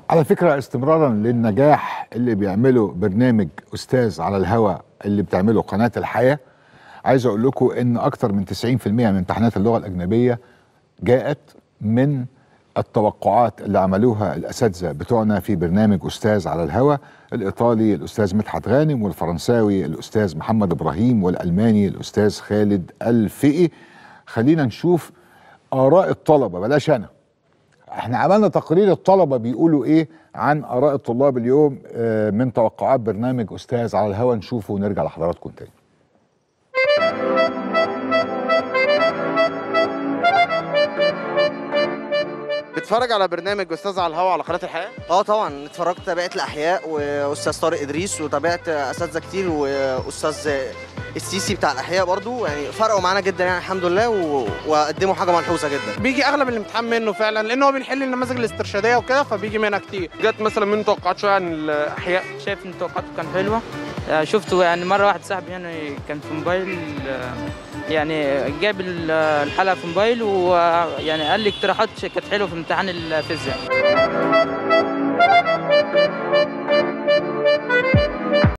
على فكرة استمرارا للنجاح اللي بيعمله برنامج أستاذ على الهوى اللي بتعمله قناة الحياة عايز أقول لكم إن أكتر من 90% من امتحانات اللغة الأجنبية جاءت من التوقعات اللي عملوها الأساتذة بتوعنا في برنامج أستاذ على الهوى الإيطالي الأستاذ مدحت غانم والفرنساوي الأستاذ محمد إبراهيم والألماني الأستاذ خالد الفقي خلينا نشوف آراء الطلبة بلاش أنا احنا عملنا تقرير الطلبه بيقولوا ايه عن اراء الطلاب اليوم آه، من توقعات برنامج استاذ على الهوا نشوفه ونرجع لحضراتكم تاني بتتفرج على برنامج استاذ على الهوا على قناه الحياه اه طبعا اتفرجت تابعت الاحياء واستاذ طارق ادريس وتابعت اساتذه كتير واستاذ السيسي بتاع الاحياء برضو يعني فرقوا معانا جدا يعني الحمد لله و... وقدموا حاجه ملحوظه جدا بيجي اغلب الامتحان منه فعلا لان هو بيحل النماذج الاسترشاديه وكده فبيجي منها كتير جت مثلا من توقعات شويه عن الاحياء شايف ان توقعاته كان حلوه آه، شفته يعني مره واحد صاحبي يعني كان في موبايل آه، يعني جاب ال- الحلقه في موبايل ويعني قال لي اقتراحات كانت حلوه في امتحان الفيزياء